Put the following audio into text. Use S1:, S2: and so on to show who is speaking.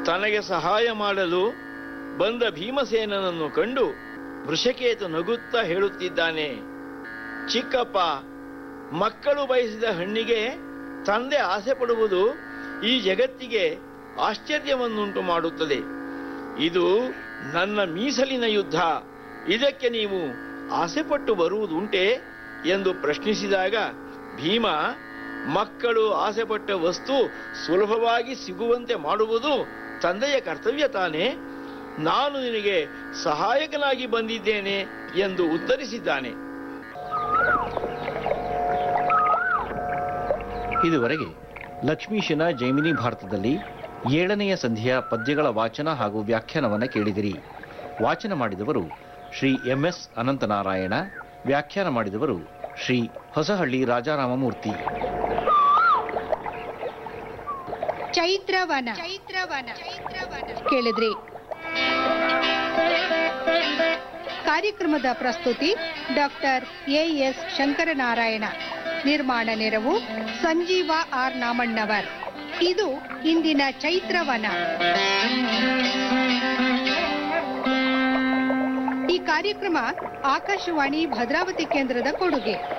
S1: ತನಗೆ ಸಹಾಯ ಮಾಡಲು ಬಂದ ಭೀಮಸೇನನನ್ನು ಕಂಡು ವೃಷಕೇತು ನಗುತ್ತಾ ಹೇಳುತ್ತಿದ್ದಾನೆ ಚಿಕ್ಕಪ್ಪ ಮಕ್ಕಳು ಬಯಸಿದ ಹಣ್ಣಿಗೆ ತಂದೆ ಆಸೆ ಪಡುವುದು ಈ ಜಗತ್ತಿಗೆ ಆಶ್ಚರ್ಯವನ್ನುಂಟು ಮಾಡುತ್ತದೆ ಇದು ನನ್ನ ಮೀಸಲಿನ ಯುದ್ಧ ಇದಕ್ಕೆ ನೀವು ಆಸೆಪಟ್ಟು ಬರುವುದುಂಟೆ ಎಂದು ಪ್ರಶ್ನಿಸಿದಾಗ ಭೀಮ ಮಕ್ಕಳು ಆಸೆಪಟ್ಟ ವಸ್ತು ಸುಲಭವಾಗಿ ಸಿಗುವಂತೆ ಮಾಡುವುದು ತಂದೆಯ ಕರ್ತವ್ಯ ತಾನೇ ನಾನು ನಿನಗೆ ಸಹಾಯಕನಾಗಿ ಬಂದಿದ್ದೇನೆ ಎಂದು ಉತ್ತರಿಸಿದ್ದಾನೆ
S2: ಇದುವರೆಗೆ ಲಕ್ಷ್ಮೀಶನ ಜೈಮಿನಿ ಭಾರತದಲ್ಲಿ ಏಳನೆಯ ಸಂಧಿಯ ಪದ್ಯಗಳ ವಾಚನ ಹಾಗೂ ವ್ಯಾಖ್ಯಾನವನ್ನು ಕೇಳಿದಿರಿ ವಾಚನ ಮಾಡಿದವರು ಶ್ರೀ ಎಂ ಎಸ್ ಅನಂತನಾರಾಯಣ ವ್ಯಾಖ್ಯಾನ ಮಾಡಿದವರು ಶ್ರೀ ಹೊಸಹಳ್ಳಿ ರಾಜಾರಾಮಮೂರ್ತಿ
S3: ಚೈತ್ರವನ ಚೈತ್ರವನ ಕೇಳಿದ್ರಿ ಕಾರ್ಯಕ್ರಮದ ಪ್ರಸ್ತುತಿ ಡಾಕ್ಟರ್ ಎ ಎಸ್ ಶಂಕರನಾರಾಯಣ ನಿರ್ಮಾಣ ನೆರವು ಸಂಜೀವ ಆರ್ ನಾಮಣ್ಣವರ್ ಇದು ಇಂದಿನ ಚೈತ್ರವನ ಈ ಕಾರ್ಯಕ್ರಮ ಆಕಾಶವಾಣಿ ಭದ್ರಾವತಿ ಕೇಂದ್ರದ ಕೊಡುಗೆ